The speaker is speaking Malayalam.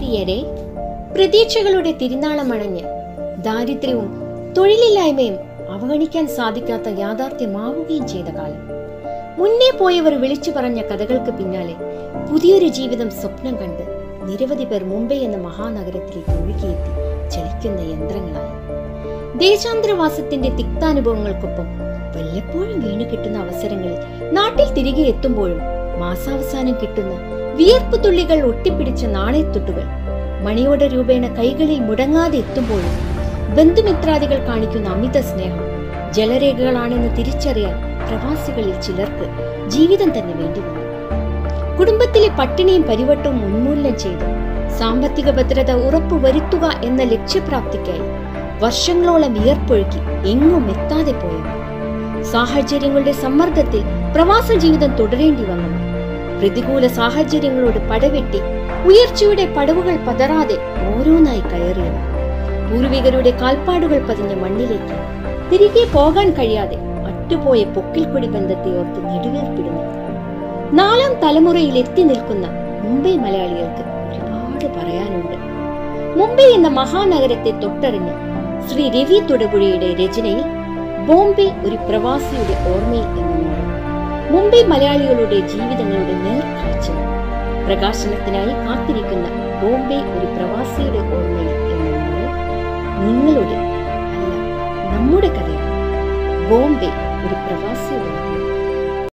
പ്രിയരെ പ്രതീക്ഷകളുടെ തിരുനാളമണഞ്ഞ് ദാരിദ്ര്യവും തൊഴിലില്ലായ്മയും അവഗണിക്കാൻ സാധിക്കാത്ത യാഥാർത്ഥ്യമാവുകയും ചെയ്ത കാലം മുന്നേ പോയവർ വിളിച്ചു പറഞ്ഞ കഥകൾക്ക് പിന്നാലെ പുതിയൊരു ജീവിതം സ്വപ്നം കണ്ട് നിരവധി പേർ മുംബൈ എന്ന മഹാനഗരത്തിലേക്ക് ഒഴുകിയെത്തി ചലിക്കുന്ന യന്ത്രങ്ങളായി ദേശാന്തരവാസത്തിന്റെ തിക്താനുഭവങ്ങൾക്കൊപ്പം വല്ലപ്പോഴും വീണ് കിട്ടുന്ന അവസരങ്ങളിൽ നാട്ടിൽ തിരികെ എത്തുമ്പോഴും മാസാവസാനം കിട്ടുന്ന വിയർപ്പ് തുള്ളികൾ ഒട്ടിപ്പിടിച്ച നാണയത്തുട്ടുകൾ മണിയോടെ രൂപേണ കൈകളിൽ മുടങ്ങാതെ എത്തുമ്പോഴും ബന്ധുമിത്രാദികൾ കാണിക്കുന്ന അമിത സ്നേഹം ജലരേഖകളാണെന്ന് തിരിച്ചറിയാൻ പ്രവാസികളിൽ ചിലർക്ക് ജീവിതം തന്നെ വേണ്ടി വന്നു കുടുംബത്തിലെ പട്ടിണിയും പരിവട്ടവും ഉന്മൂലനം ചെയ്ത് സാമ്പത്തിക ഭദ്രത ഉറപ്പുവരുത്തുക എന്ന ലക്ഷ്യപ്രാപ്തിക്കായി വർഷങ്ങളോളം വിയർപ്പൊഴുക്കി എങ്ങും എത്താതെ പോയവർ സാഹചര്യങ്ങളുടെ സമ്മർദ്ദത്തിൽ പ്രവാസ ജീവിതം തുടരേണ്ടി വന്നവർ പ്രതികൂല സാഹചര്യങ്ങളോട് പടവെട്ടി ഉയർച്ചയുടെ പടവുകൾ പതറാതെ ഓരോന്നായി കയറിയവർ പൂർവികരുടെ കാൽപ്പാടുകൾ പതിഞ്ഞ മണ്ണിലേക്ക് തിരികെ പോകാൻ കഴിയാതെ അറ്റുപോയ പൊക്കിൽക്കൊടി ബന്ധത്തെ ഓർത്ത് നെടുവേർപ്പിടുന്നു നാലാം തലമുറയിൽ എത്തി നിൽക്കുന്ന മുംബൈ മലയാളികൾക്ക് ഒരുപാട് പറയാനുണ്ട് മുംബൈ എന്ന മഹാനഗരത്തെ തൊട്ടറിഞ്ഞ് ശ്രീ രവി തൊടുപുഴയുടെ രചനയിൽ ബോംബെ ഒരു പ്രവാസിയുടെ ഓർമ്മയിൽ എന്ന നോവൽ മുംബൈ മലയാളികളുടെ ജീവിതങ്ങളുടെ നേർക്കാഴ്ചകൾ പ്രകാശനത്തിനായി കാത്തിരിക്കുന്ന ബോംബെ ഒരു പ്രവാസിയുടെ ഓർമ്മയിൽ എന്ന നോവൽ നിങ്ങളുടെ അല്ല നമ്മുടെ കഥയാണ് ബോംബെ ഒരു പ്രവാസിയുടെ ഓർമ്മ